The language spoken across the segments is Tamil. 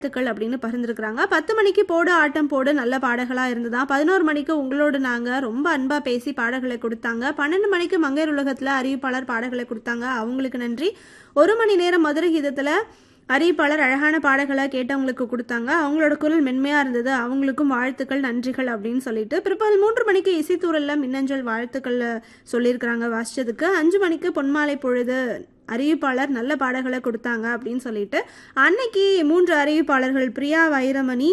வாழ்த்துக்கள் அப்படின்னு பகிர்ந்துருக்குறாங்க பத்து மணிக்கு போடு ஆட்டம் போடு நல்ல பாடல்களா இருந்ததா பதினோரு மணிக்கு உங்களோடு நாங்க ரொம்ப அன்பா பேசி பாடல்களை கொடுத்தாங்க பன்னெண்டு மணிக்கு மங்கையர் உலகத்துல அறிவிப்பாளர் பாடல்களை கொடுத்தாங்க அவங்களுக்கு நன்றி ஒரு மணி நேரம் மதுரை கீதத்துல அறிவிப்பாளர் அழகான பாடல்களை கேட்டவங்களுக்கு கொடுத்தாங்க அவங்களோட குரல் மென்மையா இருந்தது அவங்களுக்கும் வாழ்த்துக்கள் நன்றிகள் அப்படின்னு சொல்லிட்டு பிற்பகல் மூன்று மணிக்கு இசைத்தூரல்ல மின்னஞ்சல் வாழ்த்துக்கள் சொல்லியிருக்கிறாங்க வாசிச்சதுக்கு அஞ்சு மணிக்கு பொன்மாலை பொழுது அறிவிப்பாளர் நல்ல பாடல்களை கொடுத்தாங்க அப்படின்னு சொல்லிட்டு அன்னைக்கு மூன்று அறிவிப்பாளர்கள் பிரியா வைரமணி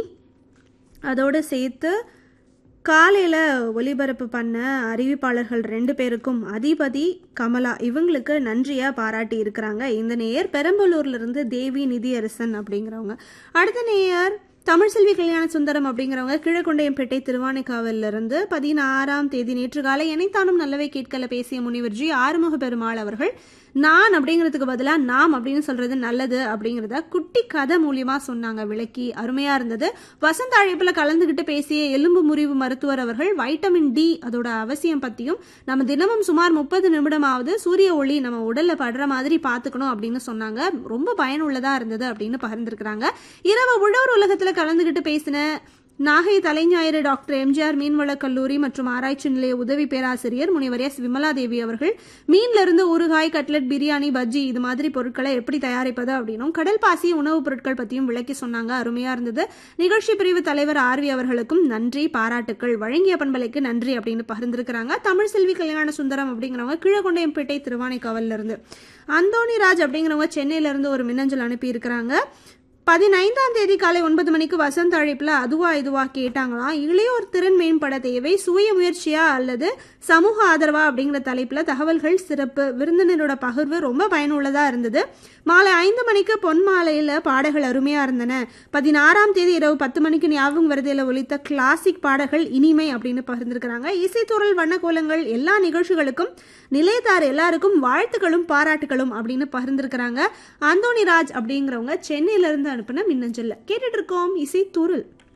அதோடு சேர்த்து காலையில் ஒளிபரப்பு பண்ண அறிவிப்பாளர்கள் ரெண்டு பேருக்கும் அதிபதி கமலா இவங்களுக்கு நன்றியாக பாராட்டி இருக்கிறாங்க இந்த நேயர் பெரம்பலூர்லேருந்து தேவி நிதியரசன் அப்படிங்கிறவங்க அடுத்த நேயர் தமிழ்செல்வி கல்யாண சுந்தரம் அப்படிங்கிறவங்க கிழக்கொண்டையம்பேட்டை திருவானைக்காவல்ல இருந்து பதினாறாம் தேதி நேற்று காலை எனைத்தானும் நல்லவை கேட்கல பேசிய முனிவர் ஜி ஆறுமுக பெருமாள் அவர்கள் நான் அப்படிங்கிறதுக்கு பதிலாக நாம் அப்படின்னு சொல்றது நல்லது அப்படிங்கிறத குட்டி கதை மூலியமா சொன்னாங்க விளக்கி அருமையா இருந்தது வசந்த அழைப்புல கலந்துகிட்டு பேசிய எலும்பு முறிவு மருத்துவர் அவர்கள் வைட்டமின் டி அதோட அவசியம் பத்தியும் நம்ம தினமும் சுமார் முப்பது நிமிடமாவது சூரிய ஒளி நம்ம உடல்ல படுற மாதிரி பாத்துக்கணும் அப்படின்னு சொன்னாங்க ரொம்ப பயனுள்ளதா இருந்தது அப்படின்னு பகிர்ந்திருக்கிறாங்க இரவு உழவர் உலகத்துல கலந்துகிட்டு பேசின நாகை தலைஞாயிறு டாக்டர் எம்ஜிஆர் மீன்வளக் கல்லூரி மற்றும் ஆராய்ச்சி நிலைய உதவி பேராசிரியர் முனிவர் எஸ் விமலாதேவி அவர்கள் மீன்ல இருந்து ஊறுகாய் கட்லெட் பிரியாணி பஜ்ஜி இது மாதிரி பொருட்களை எப்படி தயாரிப்பது அப்படின்னும் கடல் பாசி உணவுப் பொருட்கள் பத்தியும் விளக்கி சொன்னாங்க அருமையா இருந்தது நிகழ்ச்சி பிரிவு தலைவர் ஆர்வி அவர்களுக்கும் நன்றி பாராட்டுக்கள் வழங்கிய பண்பலைக்கு நன்றி அப்படின்னு பகிர்ந்திருக்கிறாங்க தமிழ் செல்வி கல்யாண சுந்தரம் அப்படிங்கிறவங்க கீழகொண்டையம்பேட்டை திருவானைக்காவல்ல இருந்து அந்தோணி ராஜ் அப்படிங்கிறவங்க சென்னையில இருந்து ஒரு மின்னஞ்சல் அனுப்பி இருக்கிறாங்க பதினைந்தாம் தேதி காலை ஒன்பது மணிக்கு வசந்த அழைப்புல அதுவா இதுவா கேட்டாங்களாம் இளையோர் திறன் மேம்பட தேவை சுய முயற்சியா அல்லது சமூக ஆதரவா அப்படிங்கிற தலைப்புல தகவல்கள் சிறப்பு விருந்தினரோட பகிர்வு ரொம்ப பயனுள்ளதா இருந்தது மாலை ஐந்து மணிக்கு பொன் மாலையில பாடல்கள் அருமையா இருந்தன பதினாறாம் தேதி இரவு பத்து மணிக்கு ஞாபகம் வருதையில ஒலித்த கிளாசிக் பாடல்கள் இனிமை அப்படின்னு பகிர்ந்திருக்கிறாங்க இசைத்துறல் வண்ணக்கோலங்கள் எல்லா நிகழ்ச்சிகளுக்கும் நிலையத்தார் எல்லாருக்கும் வாழ்த்துக்களும் பாராட்டுகளும் அப்படின்னு பகிர்ந்திருக்கிறாங்க அந்தோணி ராஜ் அப்படிங்கிறவங்க சென்னையில இருந்து அனுப்பின மின்னஞ்சல்ல கேட்டுட்டு இருக்கோம் இசை தூரல்